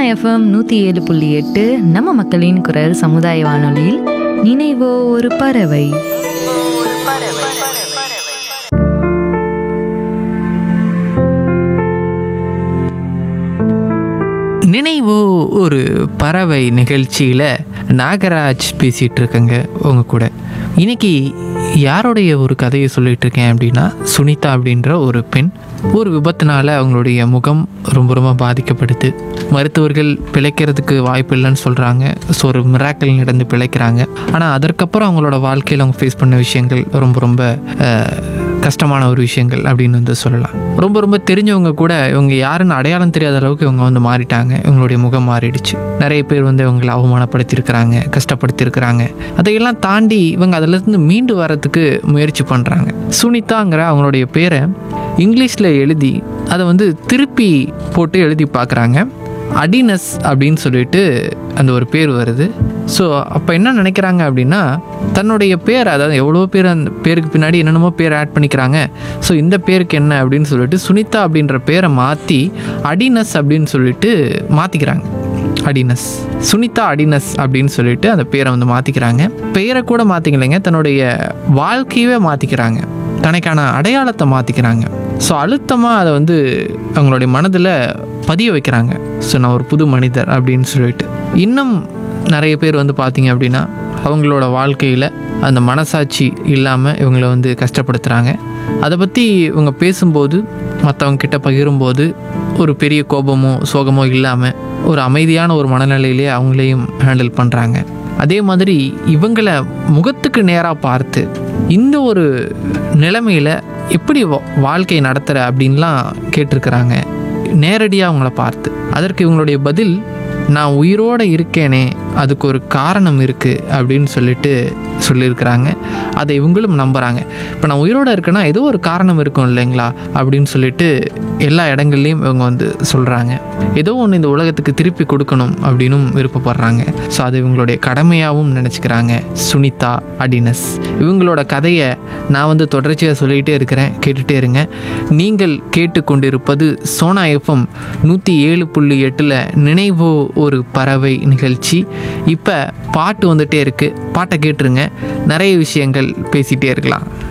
FM நூற்றி ஏழு புள்ளி எட்டு நம்ம மக்களின் குரல் சமுதாய வானொலியில் நினைவோ ஒரு பறவை நினைவு ஒரு பறவை நிகழ்ச்சியில் நாகராஜ் பேசிகிட்டு இருக்கேங்க உங்க கூட இன்னைக்கு யாருடைய ஒரு கதையை சொல்லிட்டு இருக்கேன் அப்படின்னா சுனிதா அப்படின்ற ஒரு பெண் ஒரு விபத்துனால அவங்களுடைய முகம் ரொம்ப ரொம்ப பாதிக்கப்படுது மருத்துவர்கள் பிழைக்கிறதுக்கு வாய்ப்பு இல்லைன்னு சொல்கிறாங்க ஸோ ஒரு மிராக்கல் நடந்து பிழைக்கிறாங்க ஆனால் அதற்கப்புறம் அவங்களோட வாழ்க்கையில் அவங்க ஃபேஸ் பண்ண விஷயங்கள் ரொம்ப ரொம்ப அஹ், கஷ்டமான ஒரு விஷயங்கள் அப்படின்னு வந்து சொல்லலாம் ரொம்ப ரொம்ப தெரிஞ்சவங்க கூட இவங்க யாருன்னு அடையாளம் தெரியாத அளவுக்கு இவங்க வந்து மாறிட்டாங்க இவங்களுடைய முகம் மாறிடுச்சு நிறைய பேர் வந்து இவங்களை அவமானப்படுத்தியிருக்கிறாங்க கஷ்டப்படுத்தியிருக்கிறாங்க அதையெல்லாம் தாண்டி இவங்க அதிலிருந்து மீண்டு வரதுக்கு முயற்சி பண்ணுறாங்க சுனிதாங்கிற அவங்களுடைய பேரை இங்கிலீஷில் எழுதி அதை வந்து திருப்பி போட்டு எழுதி பார்க்குறாங்க அடினஸ் அப்படின்னு சொல்லிட்டு அந்த ஒரு பேர் வருது ஸோ அப்போ என்ன நினைக்கிறாங்க அப்படின்னா தன்னுடைய பேர் அதாவது எவ்வளோ பேர் அந்த பேருக்கு பின்னாடி என்னென்னமோ பேர் ஆட் பண்ணிக்கிறாங்க ஸோ இந்த பேருக்கு என்ன அப்படின்னு சொல்லிட்டு சுனிதா அப்படின்ற பேரை மாற்றி அடினஸ் அப்படின்னு சொல்லிட்டு மாற்றிக்கிறாங்க அடினஸ் சுனிதா அடினஸ் அப்படின்னு சொல்லிட்டு அந்த பேரை வந்து மாற்றிக்கிறாங்க பெயரை கூட மாற்றிக்கலைங்க தன்னுடைய வாழ்க்கையவே மாற்றிக்கிறாங்க தனக்கான அடையாளத்தை மாற்றிக்கிறாங்க ஸோ அழுத்தமாக அதை வந்து அவங்களுடைய மனதில் பதிய வைக்கிறாங்க ஸோ நான் ஒரு புது மனிதர் அப்படின்னு சொல்லிட்டு இன்னும் நிறைய பேர் வந்து பார்த்தீங்க அப்படின்னா அவங்களோட வாழ்க்கையில் அந்த மனசாட்சி இல்லாமல் இவங்களை வந்து கஷ்டப்படுத்துகிறாங்க அதை பற்றி இவங்க பேசும்போது மற்றவங்க கிட்ட பகிரும்போது ஒரு பெரிய கோபமோ சோகமோ இல்லாமல் ஒரு அமைதியான ஒரு மனநிலையிலே அவங்களையும் ஹேண்டில் பண்ணுறாங்க அதே மாதிரி இவங்களை முகத்துக்கு நேராக பார்த்து இந்த ஒரு நிலைமையில் எப்படி வா- வாழ்க்கை நடத்துகிற அப்படின்லாம் கேட்டிருக்கிறாங்க நேரடியாக அவங்கள பார்த்து அதற்கு இவங்களுடைய பதில் நான் உயிரோடு இருக்கேனே அதுக்கு ஒரு காரணம் இருக்குது அப்படின்னு சொல்லிட்டு சொல்லியிருக்கிறாங்க அதை இவங்களும் நம்புகிறாங்க இப்போ நான் உயிரோடு இருக்கேன்னா ஏதோ ஒரு காரணம் இருக்கும் இல்லைங்களா அப்படின்னு சொல்லிட்டு எல்லா இடங்கள்லையும் இவங்க வந்து சொல்கிறாங்க ஏதோ ஒன்று இந்த உலகத்துக்கு திருப்பி கொடுக்கணும் அப்படின்னும் விருப்பப்படுறாங்க ஸோ அது இவங்களுடைய கடமையாகவும் நினச்சிக்கிறாங்க சுனிதா அடினஸ் இவங்களோட கதையை நான் வந்து தொடர்ச்சியாக சொல்லிகிட்டே இருக்கிறேன் கேட்டுகிட்டே இருங்க நீங்கள் கேட்டுக்கொண்டிருப்பது சோனா எஃப்எம் நூற்றி ஏழு புள்ளி எட்டில் நினைவோ ஒரு பறவை நிகழ்ச்சி இப்போ பாட்டு வந்துட்டே இருக்குது பாட்டை கேட்டுருங்க நிறைய விஷயங்கள் பேசிகிட்டே இருக்கலாம்